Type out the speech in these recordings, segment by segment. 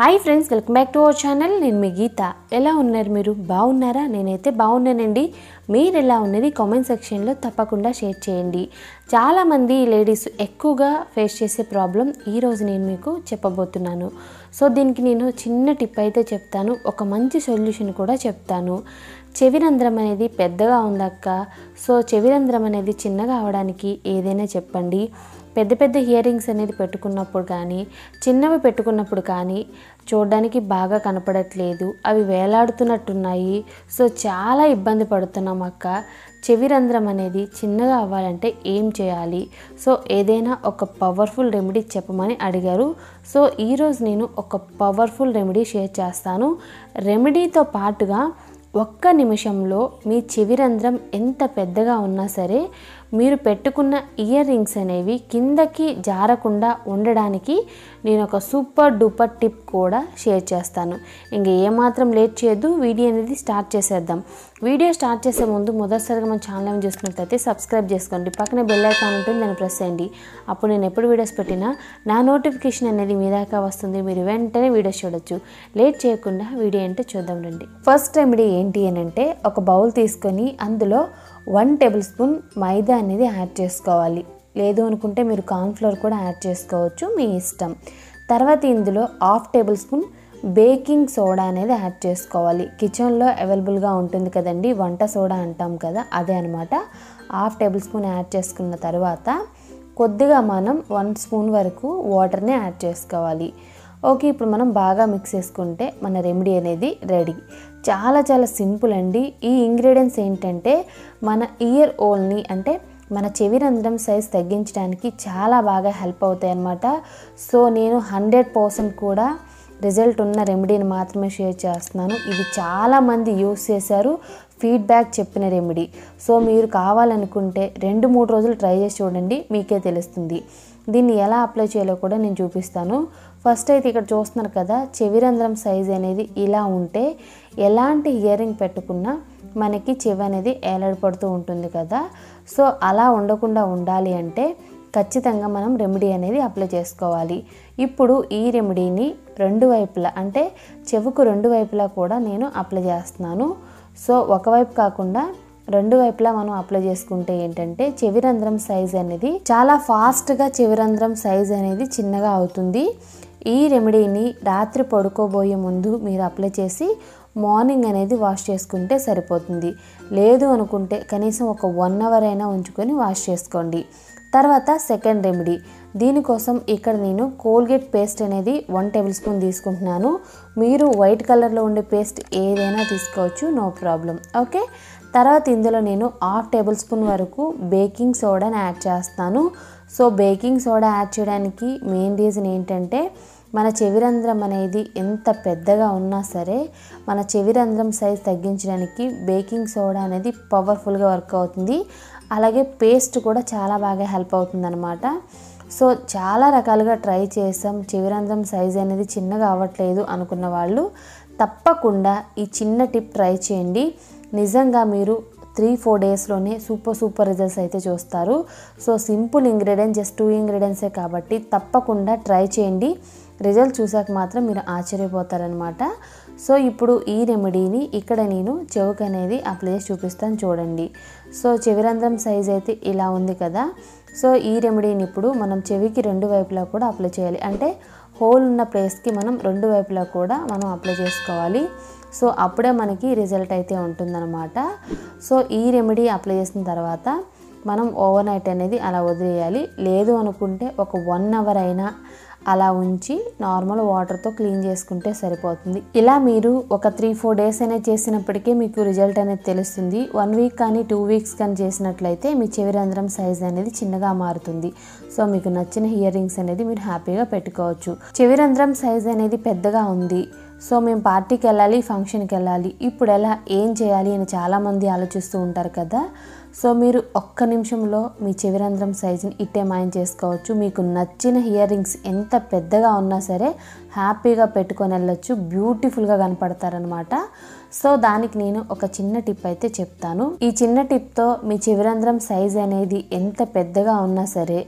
hi friends welcome back to our channel నేను మీ గీత ఎలా ఉన్నారు మీరు బాగున్నారా నేనైతే బాగున్నానండి మీరు ఎలా ఉన్నది కామెంట్ సెక్షన్లో తప్పకుండా షేర్ చేయండి చాలామంది లేడీస్ ఎక్కువగా ఫేస్ చేసే ప్రాబ్లం ఈరోజు నేను మీకు చెప్పబోతున్నాను సో దీనికి నేను చిన్న టిప్ అయితే చెప్తాను ఒక మంచి సొల్యూషన్ కూడా చెప్తాను చెవిరంధ్రం అనేది పెద్దగా ఉందక్క సో చెవిరంధ్రం అనేది చిన్నగా అవడానికి ఏదైనా చెప్పండి పెద్ద పెద్ద ఇయరింగ్స్ అనేది పెట్టుకున్నప్పుడు కానీ చిన్నవి పెట్టుకున్నప్పుడు కానీ చూడడానికి బాగా కనపడట్లేదు అవి వేలాడుతున్నట్టున్నాయి సో చాలా ఇబ్బంది పడుతున్నాం అక్క చెవి రంధ్రం అనేది చిన్నగా అవ్వాలంటే ఏం చేయాలి సో ఏదైనా ఒక పవర్ఫుల్ రెమెడీ చెప్పమని అడిగారు సో ఈరోజు నేను ఒక పవర్ఫుల్ రెమెడీ షేర్ చేస్తాను రెమెడీతో పాటుగా ఒక్క నిమిషంలో మీ చెవి రంధ్రం ఎంత పెద్దగా ఉన్నా సరే మీరు పెట్టుకున్న ఇయర్ రింగ్స్ అనేవి కిందకి జారకుండా ఉండడానికి నేను ఒక సూపర్ డూపర్ టిప్ కూడా షేర్ చేస్తాను ఇంక ఏమాత్రం లేట్ చేయొద్దు వీడియో అనేది స్టార్ట్ చేసేద్దాం వీడియో స్టార్ట్ చేసే ముందు మొదటిసారిగా మన ఛానల్ చూసినట్లయితే సబ్స్క్రైబ్ చేసుకోండి పక్కనే బెల్ ఐకాన్ ఉంటుంది దాన్ని ప్రెస్ చేయండి అప్పుడు నేను ఎప్పుడు వీడియోస్ పెట్టినా నా నోటిఫికేషన్ అనేది మీ దాకా వస్తుంది మీరు వెంటనే వీడియోస్ చూడొచ్చు లేట్ చేయకుండా వీడియో ఏంటో చూద్దాం రండి ఫస్ట్ రెమెడీ ఏంటి అని అంటే ఒక బౌల్ తీసుకొని అందులో వన్ టేబుల్ స్పూన్ మైదా అనేది యాడ్ చేసుకోవాలి లేదు అనుకుంటే మీరు కార్న్ఫ్లోర్ కూడా యాడ్ చేసుకోవచ్చు మీ ఇష్టం తర్వాత ఇందులో half tablespoon baking soda అనేది యాడ్ చేసుకోవాలి కిచెన్లో అవైలబుల్గా ఉంటుంది కదండి వంట సోడా అంటాం కదా అదే అనమాట హాఫ్ టేబుల్ స్పూన్ యాడ్ చేసుకున్న తర్వాత కొద్దిగా మనం వన్ స్పూన్ వరకు వాటర్ని యాడ్ చేసుకోవాలి ఓకే ఇప్పుడు మనం బాగా మిక్స్ చేసుకుంటే మన రెమెడీ అనేది రెడీ చాలా చాలా సింపుల్ అండి ఈ ఇంగ్రీడియంట్స్ ఏంటంటే మన ఇయర్ ఓల్ని అంటే మన చెవి రంధ్రం సైజ్ తగ్గించడానికి చాలా బాగా హెల్ప్ అవుతాయి అన్నమాట సో నేను హండ్రెడ్ పర్సెంట్ కూడా రిజల్ట్ ఉన్న రెమెడీని మాత్రమే షేర్ చేస్తున్నాను ఇది చాలామంది యూస్ చేశారు ఫీడ్బ్యాక్ చెప్పిన రెమెడీ సో మీరు కావాలనుకుంటే రెండు మూడు రోజులు ట్రై చేసి చూడండి మీకే తెలుస్తుంది దీన్ని ఎలా అప్లై చేయాలో కూడా నేను చూపిస్తాను ఫస్ట్ అయితే ఇక్కడ చూస్తున్నారు కదా చెవి రంధ్రం సైజ్ అనేది ఇలా ఉంటే ఎలాంటి ఇయరింగ్ పెట్టుకున్నా మనకి చెవి అనేది ఏలాడపడుతూ ఉంటుంది కదా సో అలా ఉండకుండా ఉండాలి అంటే ఖచ్చితంగా మనం రెమెడీ అనేది అప్లై చేసుకోవాలి ఇప్పుడు ఈ రెమెడీని రెండు వైపులా అంటే చెవుకు రెండు వైపులా కూడా నేను అప్లై చేస్తున్నాను సో ఒకవైపు కాకుండా రెండు వైపులా మనం అప్లై చేసుకుంటే ఏంటంటే చెవిరంధ్రం సైజ్ అనేది చాలా ఫాస్ట్గా చెవిరంధ్రం సైజ్ అనేది చిన్నగా అవుతుంది ఈ రెమెడీని రాత్రి పడుకోబోయే ముందు మీరు అప్లై చేసి మార్నింగ్ అనేది వాష్ చేసుకుంటే సరిపోతుంది లేదు అనుకుంటే కనీసం ఒక వన్ అవర్ అయినా ఉంచుకొని వాష్ చేసుకోండి తర్వాత సెకండ్ రెమెడీ దీనికోసం ఇక్కడ నేను కోల్గేట్ పేస్ట్ అనేది వన్ టేబుల్ స్పూన్ తీసుకుంటున్నాను మీరు వైట్ కలర్లో ఉండే పేస్ట్ ఏదైనా తీసుకోవచ్చు నో ప్రాబ్లం ఓకే తర్వాత ఇందులో నేను హాఫ్ టేబుల్ స్పూన్ వరకు బేకింగ్ సోడాని యాడ్ చేస్తాను సో బేకింగ్ సోడా యాడ్ చేయడానికి మెయిన్ రీజన్ ఏంటంటే మన చెవిరంధ్రం అనేది ఎంత పెద్దగా ఉన్నా సరే మన చెవిరంధ్రం సైజ్ తగ్గించడానికి బేకింగ్ సోడా అనేది పవర్ఫుల్గా వర్క్ అవుతుంది అలాగే పేస్ట్ కూడా చాలా బాగా హెల్ప్ అవుతుందన్నమాట సో చాలా రకాలుగా ట్రై చేసాం చెవిరంధ్రం సైజ్ అనేది చిన్నగా అవ్వట్లేదు అనుకున్న వాళ్ళు తప్పకుండా ఈ చిన్న టిప్ ట్రై చేయండి నిజంగా మీరు త్రీ ఫోర్ డేస్లోనే సూపర్ సూపర్ రిజల్ట్స్ అయితే చూస్తారు so simple ingredient just two ఇంగ్రీడియంట్సే కాబట్టి తప్పకుండా ట్రై చేయండి రిజల్ట్ చూసాక మాత్రం మీరు ఆశ్చర్యపోతారనమాట సో ఇప్పుడు ఈ రెమెడీని ఇక్కడ నేను చెవుకు అనేది అప్లై చేసి చూపిస్తాను చూడండి సో చెవిరంధ్రం సైజ్ అయితే ఇలా ఉంది కదా సో ఈ రెమెడీని ఇప్పుడు మనం చెవికి రెండు వైపులా కూడా అప్లై చేయాలి అంటే హోల్ ఉన్న ప్లేస్కి మనం రెండు వైపులా కూడా మనం అప్లై చేసుకోవాలి సో అప్పుడే మనకి రిజల్ట్ అయితే ఉంటుందన్నమాట సో ఈ రెమెడీ అప్లై చేసిన తర్వాత మనం ఓవర్ నైట్ అనేది అలా వదిలేయాలి లేదు అనుకుంటే ఒక వన్ అవర్ అయినా అలా ఉంచి నార్మల్ వాటర్తో క్లీన్ చేసుకుంటే సరిపోతుంది ఇలా మీరు ఒక త్రీ ఫోర్ డేస్ అనేది చేసినప్పటికీ మీకు రిజల్ట్ అనేది తెలుస్తుంది వన్ వీక్ కానీ టూ వీక్స్ కానీ చేసినట్లయితే మీ చెవిరంధ్రం సైజ్ అనేది చిన్నగా మారుతుంది సో మీకు నచ్చిన ఇయర్ రింగ్స్ అనేది మీరు హ్యాపీగా పెట్టుకోవచ్చు చెవిరంధ్రం సైజ్ అనేది పెద్దగా ఉంది సో మేము పార్టీకి వెళ్ళాలి ఫంక్షన్కి వెళ్ళాలి ఇప్పుడు ఎలా ఏం చేయాలి అని చాలామంది ఆలోచిస్తూ ఉంటారు కదా సో మీరు ఒక్క నిమిషంలో మీ చెవిరంధ్రం సైజుని ఇట్టే మాయం చేసుకోవచ్చు మీకు నచ్చిన ఇయర్ రింగ్స్ ఎంత పెద్దగా ఉన్నా సరే హ్యాపీగా పెట్టుకొని వెళ్ళొచ్చు బ్యూటిఫుల్గా కనపడతారనమాట సో దానికి నేను ఒక చిన్న టిప్ అయితే చెప్తాను ఈ చిన్న టిప్తో మీ చెవిరంధ్రం సైజ్ అనేది ఎంత పెద్దగా ఉన్నా సరే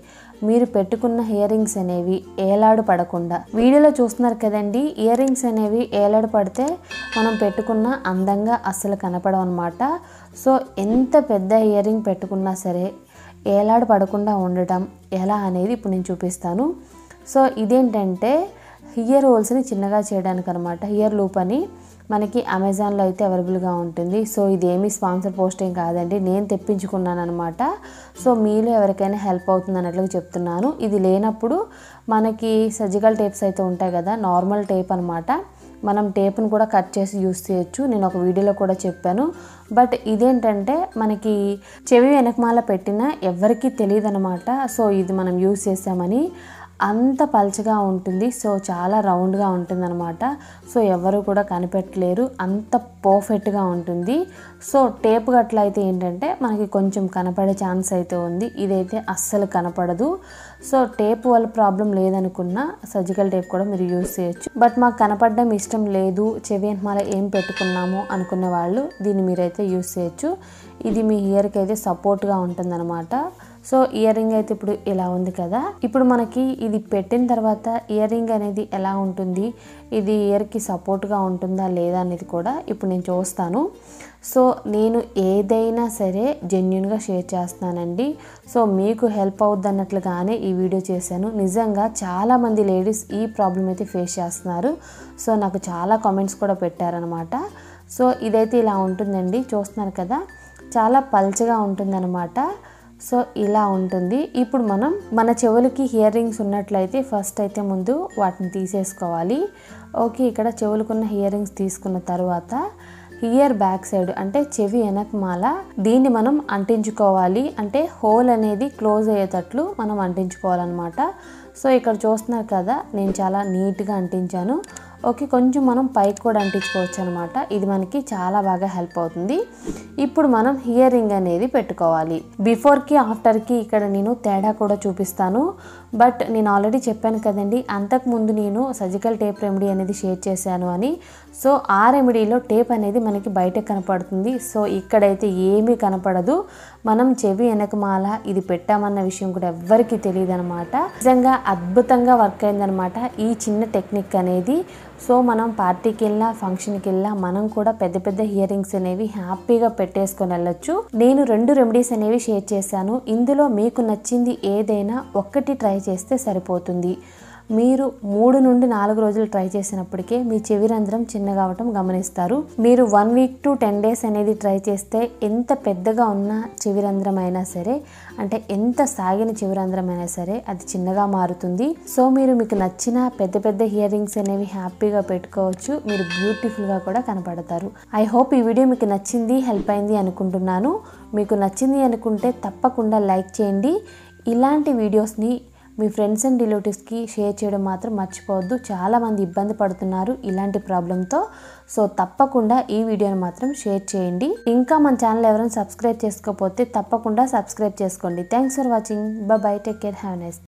మీరు పెట్టుకున్న ఇయర్ రింగ్స్ అనేవి ఏలాడు పడకుండా వీడియోలో చూస్తున్నారు కదండి ఇయర్ రింగ్స్ అనేవి ఏలాడు పడితే మనం పెట్టుకున్న అందంగా అస్సలు కనపడవు అనమాట సో ఎంత పెద్ద ఇయర్ రింగ్ పెట్టుకున్నా సరే ఏలాడు పడకుండా ఉండటం ఎలా అనేది ఇప్పుడు నేను చూపిస్తాను సో ఇదేంటంటే హియర్ హోల్స్ని చిన్నగా చేయడానికి అనమాట హియర్ లూప్ అని మనకి అమెజాన్లో అయితే అవైలబుల్గా ఉంటుంది సో ఇదేమీ స్పాన్సర్ పోస్టింగ్ కాదండి నేను తెప్పించుకున్నాను అనమాట సో మీలో ఎవరికైనా హెల్ప్ అవుతుంది అన్నట్లుగా చెప్తున్నాను ఇది లేనప్పుడు మనకి సర్జికల్ టేప్స్ అయితే ఉంటాయి కదా నార్మల్ టేప్ అనమాట మనం టేప్ని కూడా కట్ చేసి యూస్ చేయొచ్చు నేను ఒక వీడియోలో కూడా చెప్పాను బట్ ఇదేంటంటే మనకి చెవి వెనకమాల పెట్టిన ఎవరికీ తెలియదు అనమాట సో ఇది మనం యూస్ చేసామని అంత పల్చగా ఉంటుంది సో చాలా రౌండ్గా ఉంటుంది అనమాట సో ఎవరు కూడా కనిపెట్టలేరు అంత పర్ఫెక్ట్గా ఉంటుంది సో టేప్ గట్ల అయితే ఏంటంటే మనకి కొంచెం కనపడే ఛాన్స్ అయితే ఉంది ఇదైతే అస్సలు కనపడదు సో టేప్ వల్ల ప్రాబ్లం లేదనుకున్నా సర్జికల్ టేప్ కూడా మీరు యూస్ చేయొచ్చు బట్ మాకు కనపడడం ఇష్టం లేదు చెవి వెనకమాల ఏం పెట్టుకున్నాము అనుకున్న వాళ్ళు దీన్ని మీరైతే యూస్ చేయొచ్చు ఇది మీ ఇయర్కి అయితే సపోర్ట్గా ఉంటుందన్నమాట సో ఇయర్ రింగ్ అయితే ఇప్పుడు ఇలా ఉంది కదా ఇప్పుడు మనకి ఇది పెట్టిన తర్వాత ఇయర్ రింగ్ అనేది ఎలా ఉంటుంది ఇది ఇయర్కి సపోర్ట్గా ఉంటుందా లేదా అనేది కూడా ఇప్పుడు నేను చూస్తాను సో నేను ఏదైనా సరే జెన్యున్గా షేర్ చేస్తున్నానండి సో మీకు హెల్ప్ అవుద్ది అన్నట్లుగానే ఈ వీడియో చేశాను నిజంగా చాలామంది లేడీస్ ఈ ప్రాబ్లం అయితే ఫేస్ చేస్తున్నారు సో నాకు చాలా కామెంట్స్ కూడా పెట్టారనమాట సో ఇదైతే ఇలా ఉంటుందండి చూస్తున్నారు కదా చాలా పల్చగా ఉంటుందన్నమాట సో ఇలా ఉంటుంది ఇప్పుడు మనం మన చెవులకి ఇయర్ రింగ్స్ ఉన్నట్లయితే ఫస్ట్ అయితే ముందు వాటిని తీసేసుకోవాలి ఓకే ఇక్కడ చెవులకున్న ఇయర్ రింగ్స్ తీసుకున్న తర్వాత ఇయర్ బ్యాక్ సైడ్ అంటే చెవి వెనకమాల దీన్ని మనం అంటించుకోవాలి అంటే హోల్ అనేది క్లోజ్ అయ్యేటట్లు మనం అంటించుకోవాలన్నమాట సో ఇక్కడ చూస్తున్నారు కదా నేను చాలా నీట్గా అంటించాను ఓకే కొంచెం మనం పైకి కూడా అంటించుకోవచ్చు అనమాట ఇది మనకి చాలా బాగా హెల్ప్ అవుతుంది ఇప్పుడు మనం హియర్ రింగ్ అనేది పెట్టుకోవాలి బిఫోర్కి ఆఫ్టర్కి ఇక్కడ నేను తేడా కూడా చూపిస్తాను బట్ నేను ఆల్రెడీ చెప్పాను కదండి అంతకుముందు నేను సర్జికల్ టేప్ రెమెడీ అనేది షేర్ చేశాను అని సో ఆ రెమెడీలో టేప్ అనేది మనకి బయట కనపడుతుంది సో ఇక్కడైతే ఏమీ కనపడదు మనం చెవి వెనకమాల ఇది పెట్టామన్న విషయం కూడా ఎవ్వరికీ తెలియదు అనమాట నిజంగా అద్భుతంగా వర్క్ అయిందనమాట ఈ చిన్న టెక్నిక్ అనేది సో మనం పార్టీకి వెళ్ళినా ఫంక్షన్కి వెళ్ళినా మనం కూడా పెద్ద పెద్ద ఇయర్ రింగ్స్ అనేవి హ్యాపీగా పెట్టేసుకొని వెళ్ళొచ్చు నేను రెండు రెమెడీస్ అనేవి షేర్ చేశాను ఇందులో మీకు నచ్చింది ఏదైనా ఒక్కటి ట్రై చేస్తే సరిపోతుంది మీరు మూడు నుండి నాలుగు రోజులు ట్రై చేసినప్పటికే మీ చెవి రంధ్రం చిన్నగా అవటం గమనిస్తారు మీరు one week to ten days అనేది ట్రై చేస్తే ఎంత పెద్దగా ఉన్న చెవి రంధ్రం అయినా సరే అంటే ఎంత సాగిన చెవి రంధ్రం అయినా సరే అది చిన్నగా మారుతుంది సో మీరు మీకు నచ్చిన పెద్ద పెద్ద ఇయర్ రింగ్స్ అనేవి హ్యాపీగా పెట్టుకోవచ్చు మీరు బ్యూటిఫుల్గా కూడా కనపడతారు ఐ హోప్ ఈ వీడియో మీకు నచ్చింది హెల్ప్ అయింది అనుకుంటున్నాను మీకు నచ్చింది అనుకుంటే తప్పకుండా లైక్ చేయండి ఇలాంటి వీడియోస్ని మీ ఫ్రెండ్స్ అండ్ రిలేటివ్స్కి షేర్ చేయడం మాత్రం మర్చిపోవద్దు చాలామంది ఇబ్బంది పడుతున్నారు ఇలాంటి ప్రాబ్లంతో సో తప్పకుండా ఈ వీడియోని మాత్రం షేర్ చేయండి ఇంకా మన ఛానల్ ఎవరైనా సబ్స్క్రైబ్ చేసుకోకపోతే తప్పకుండా సబ్స్క్రైబ్ చేసుకోండి thanks for watching bye take care have Nes